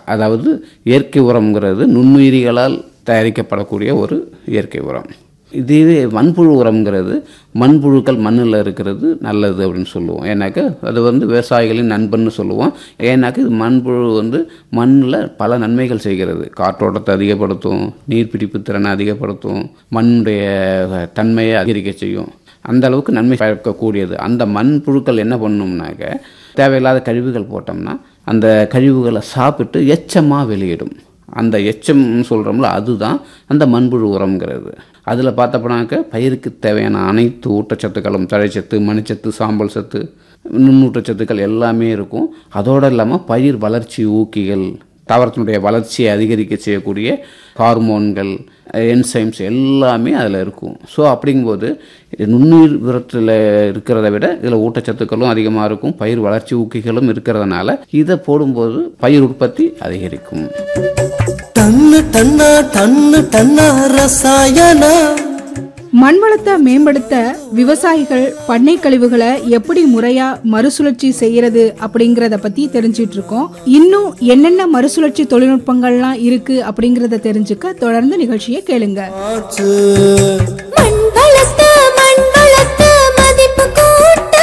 அதாவது இயற்கை உரம்ங்கிறது நுண்ணுயிரிகளால் தயாரிக்கப்படக்கூடிய ஒரு இயற்கை உரம் இதுவே மண்புழு உரம்ங்கிறது மண்புழுக்கள் மண்ணில் இருக்கிறது நல்லது அப்படின்னு சொல்லுவோம் ஏன்னாக்கா அது வந்து விவசாயிகளின் நண்பன்னு சொல்லுவோம் ஏன்னாக்கா இது மண்புழு வந்து மண்ணில் பல நன்மைகள் செய்கிறது காற்றோட்டத்தை அதிகப்படுத்தும் நீர்பிடிப்பு திறனை அதிகப்படுத்தும் மண்ணுடைய தன்மையை அதிகரிக்க செய்யும் அந்த அளவுக்கு நன்மை பயக்கக்கூடியது அந்த மண்புழுக்கள் என்ன பண்ணணும்னாக்க தேவையில்லாத கழிவுகள் போட்டோம்னா அந்த கழிவுகளை சாப்பிட்டு எச்சமாக வெளியிடும் அந்த எச்சம்னு சொல்கிறோம்ல அதுதான் அந்த மண்புழு உரம்ங்கிறது அதில் பார்த்தப்போனாக்க பயிருக்கு தேவையான அனைத்து ஊட்டச்சத்துக்களும் தழைச்சத்து மணிச்சத்து சாம்பல் சத்து நுண்ணூட்டச்சத்துக்கள் எல்லாமே இருக்கும் அதோடு இல்லாமல் பயிர் வளர்ச்சி ஊக்கிகள் தாவரத்தினுடைய வளர்ச்சியை அதிகரிக்க செய்யக்கூடிய ஹார்மோன்கள் என்சைம்ஸ் எல்லாமே அதில் இருக்கும் ஸோ அப்படிங்கும்போது நுண்ணுயிர் உரத்தில் இருக்கிறத விட இதில் ஊட்டச்சத்துக்களும் அதிகமாக இருக்கும் பயிர் வளர்ச்சி ஊக்கிகளும் இருக்கிறதுனால இதை போடும்போது பயிர் உற்பத்தி அதிகரிக்கும் டன்னு டன்னா டன்னு டன்னா ரசாயன மண் வளத்தை மேம்படுத்த விவசாயிகள் பண்ணை கழிவுகளை எப்படி முறையா மறுசுழற்சி செய்யறது அப்படிங்கறத பத்தி தெரிஞ்சிட்டு இருக்கோம் இன்னும் என்னென்ன மறுசுழற்சி தொழில்நுட்பங்கள்லாம் இருக்கு அப்படிங்கறத தெரிஞ்சுக்க தொடர்ந்து நிகழ்ச்சியை கேளுங்க ஆச்சு மண் வளர்த்து மண் வளர்த்து மதிப்பு கூட்ட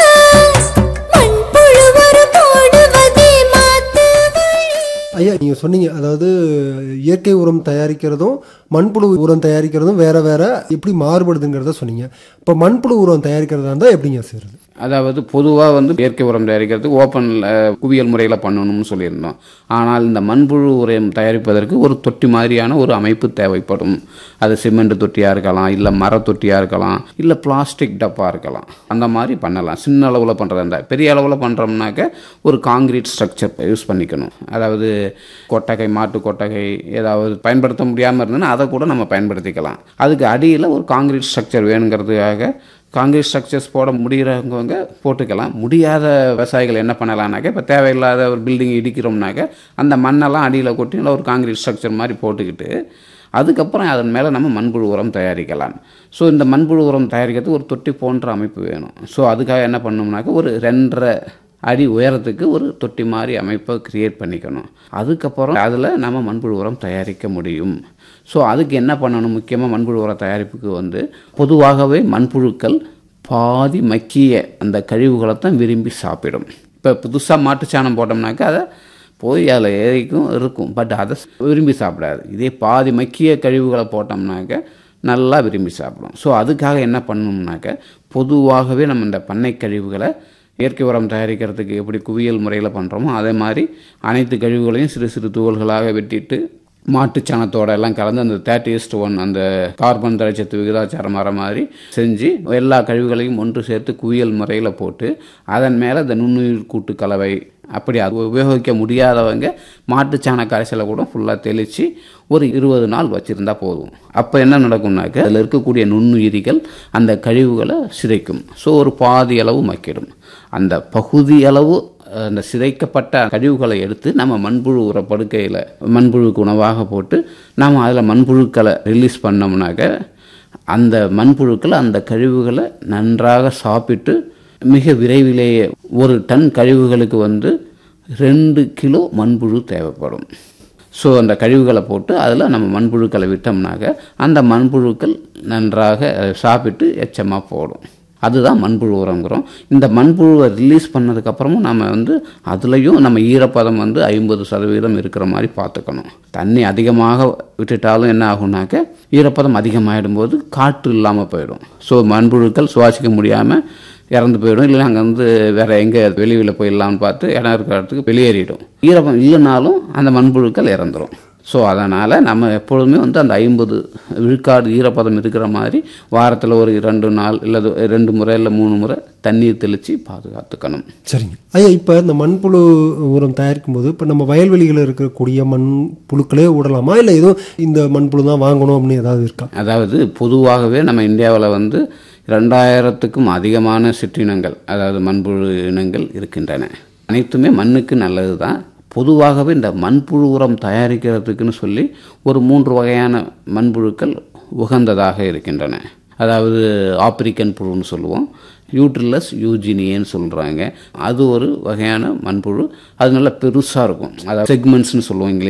மண்புழு உரம் போடுவதே மாத்து வழி ஐயா நீங்க சொன்னீங்க அதாவது இயற்கை உரம் தயாரிக்கிறதும் மண்புழு உரம் தயாரிக்கிறதும் வேற வேற எப்படி மாறுபடுதுங்கிறத சொன்னீங்க இப்போ மண்புழு உரம் தயாரிக்கிறதா இருந்தால் எப்படிங்க செய்யறது அதாவது பொதுவாக வந்து இயற்கை உரம் தயாரிக்கிறதுக்கு ஓப்பனில் குவியல் முறையில் பண்ணணும்னு சொல்லியிருந்தோம் ஆனால் இந்த மண்புழு உரம் தயாரிப்பதற்கு ஒரு தொட்டி மாதிரியான ஒரு அமைப்பு தேவைப்படும் அது சிமெண்ட் தொட்டியாக இருக்கலாம் இல்லை மர தொட்டியாக இருக்கலாம் இல்லை பிளாஸ்டிக் டப்பா இருக்கலாம் அந்த மாதிரி பண்ணலாம் சின்ன அளவில் பண்ணுறதா இருந்தால் பெரிய அளவில் பண்ணுறோம்னாக்க ஒரு காங்கிரீட் ஸ்ட்ரக்சர் யூஸ் பண்ணிக்கணும் அதாவது கொட்டகை மாட்டு கொட்டகை ஏதாவது பயன்படுத்த முடியாமல் இருந்ததுன்னா அதை கூட நம்ம பயன்படுத்திக்கலாம் அதுக்கு அடியில் ஒரு காங்கிரீட் ஸ்ட்ரக்சர் வேணுங்கிறதுக்காக காங்கிரீட் ஸ்ட்ரக்சர்ஸ் போட முடிகிறவங்க போட்டுக்கலாம் முடியாத விவசாயிகள் என்ன பண்ணலாம்னாக்க இப்போ தேவையில்லாத ஒரு பில்டிங் இடிக்கிறோம்னாக்க அந்த மண்ணெல்லாம் அடியில் கொட்டி நல்லா ஒரு காங்கிரீட் ஸ்ட்ரக்சர் மாதிரி போட்டுக்கிட்டு அதுக்கப்புறம் அதன் மேலே நம்ம மண்புழு உரம் தயாரிக்கலாம் ஸோ இந்த மண்புழு உரம் தயாரிக்கிறதுக்கு ஒரு தொட்டி போன்ற அமைப்பு வேணும் ஸோ அதுக்காக என்ன பண்ணோம்னாக்க ஒரு ரெண்டரை அடி உயரத்துக்கு ஒரு தொட்டி மாதிரி அமைப்பை கிரியேட் பண்ணிக்கணும் அதுக்கப்புறம் அதில் நம்ம மண்புழு உரம் தயாரிக்க முடியும் ஸோ அதுக்கு என்ன பண்ணணும் முக்கியமாக மண்புழு உர தயாரிப்புக்கு வந்து பொதுவாகவே மண்புழுக்கள் பாதி மக்கிய அந்த கழிவுகளை தான் விரும்பி சாப்பிடும் இப்போ புதுசாக மாட்டுச்சாணம் போட்டோம்னாக்கா அதை போய் அதில் ஏறிக்கும் இருக்கும் பட் அதை விரும்பி சாப்பிடாது இதே பாதி மக்கிய கழிவுகளை போட்டோம்னாக்க நல்லா விரும்பி சாப்பிடும் ஸோ அதுக்காக என்ன பண்ணணும்னாக்க பொதுவாகவே நம்ம இந்த பண்ணை கழிவுகளை இயற்கை உரம் தயாரிக்கிறதுக்கு எப்படி குவியல் முறையில் பண்ணுறோமோ அதே மாதிரி அனைத்து கழிவுகளையும் சிறு சிறு துகள்களாக வெட்டிட்டு மாட்டுச்சாணத்தோட எல்லாம் கலந்து அந்த தேர்ட்டி இஸ்ட் ஒன் அந்த கார்பன் தழைச்சத்து விகிதாச்சாரம் வர மாதிரி செஞ்சு எல்லா கழிவுகளையும் ஒன்று சேர்த்து குவியல் முறையில் போட்டு அதன் மேலே இந்த நுண்ணுயிர் கூட்டு கலவை அப்படி அது உபயோகிக்க முடியாதவங்க மாட்டுச்சாண கரைசலை கூட ஃபுல்லாக தெளித்து ஒரு இருபது நாள் வச்சுருந்தா போதும் அப்போ என்ன நடக்கும்னாக்க அதில் இருக்கக்கூடிய நுண்ணுயிரிகள் அந்த கழிவுகளை சிதைக்கும் ஸோ ஒரு பாதி அளவு மக்கிடும் அந்த பகுதி அளவு அந்த சிதைக்கப்பட்ட கழிவுகளை எடுத்து நம்ம மண்புழு உர படுக்கையில் மண்புழுக்கு உணவாக போட்டு நாம் அதில் மண்புழுக்களை ரிலீஸ் பண்ணோம்னாக்க அந்த மண்புழுக்கள் அந்த கழிவுகளை நன்றாக சாப்பிட்டு மிக விரைவிலேயே ஒரு டன் கழிவுகளுக்கு வந்து ரெண்டு கிலோ மண்புழு தேவைப்படும் ஸோ அந்த கழிவுகளை போட்டு அதில் நம்ம மண்புழுக்களை விட்டோம்னாக்க அந்த மண்புழுக்கள் நன்றாக அதை சாப்பிட்டு எச்சமாக போடும் அதுதான் மண்புழு உரங்கிறோம் இந்த மண்புழுவை ரிலீஸ் பண்ணதுக்கப்புறமும் நம்ம வந்து அதுலேயும் நம்ம ஈரப்பதம் வந்து ஐம்பது சதவீதம் இருக்கிற மாதிரி பார்த்துக்கணும் தண்ணி அதிகமாக விட்டுட்டாலும் என்ன ஆகும்னாக்க ஈரப்பதம் அதிகமாகிடும் போது காற்று இல்லாமல் போயிடும் ஸோ மண்புழுக்கள் சுவாசிக்க முடியாமல் இறந்து போயிடும் இல்லை அங்கே வந்து வேறு எங்கே வெளியில் போயிடலாம்னு பார்த்து இடம் இருக்கிற இடத்துக்கு வெளியேறிடும் ஈரப்பதம் இல்லைனாலும் அந்த மண்புழுக்கள் இறந்துரும் ஸோ அதனால் நம்ம எப்பொழுதுமே வந்து அந்த ஐம்பது விழுக்காடு ஈரப்பதம் இருக்கிற மாதிரி வாரத்தில் ஒரு ரெண்டு நாள் இல்லை ரெண்டு முறை இல்லை மூணு முறை தண்ணீர் தெளித்து பாதுகாத்துக்கணும் சரிங்க ஐயா இப்போ இந்த மண்புழு உரம் தயாரிக்கும் போது இப்போ நம்ம வயல்வெளிகளில் இருக்கக்கூடிய மண் புழுக்களே விடலாமா இல்லை எதுவும் இந்த மண்புழு தான் வாங்கணும் அப்படின்னு ஏதாவது இருக்கா அதாவது பொதுவாகவே நம்ம இந்தியாவில் வந்து ரெண்டாயிரத்துக்கும் அதிகமான சிற்றினங்கள் அதாவது மண்புழு இனங்கள் இருக்கின்றன அனைத்துமே மண்ணுக்கு நல்லது தான் பொதுவாகவே இந்த மண்புழு உரம் தயாரிக்கிறதுக்குன்னு சொல்லி ஒரு மூன்று வகையான மண்புழுக்கள் உகந்ததாக இருக்கின்றன அதாவது ஆப்பிரிக்கன் புழுன்னு சொல்லுவோம் யூட்ரிலஸ் யூஜினியன்னு சொல்கிறாங்க அது ஒரு வகையான மண்புழு அது நல்லா பெருசாக இருக்கும் அதாவது செக்மெண்ட்ஸ்னு சொல்லுவோம் இங்கிலீஷ்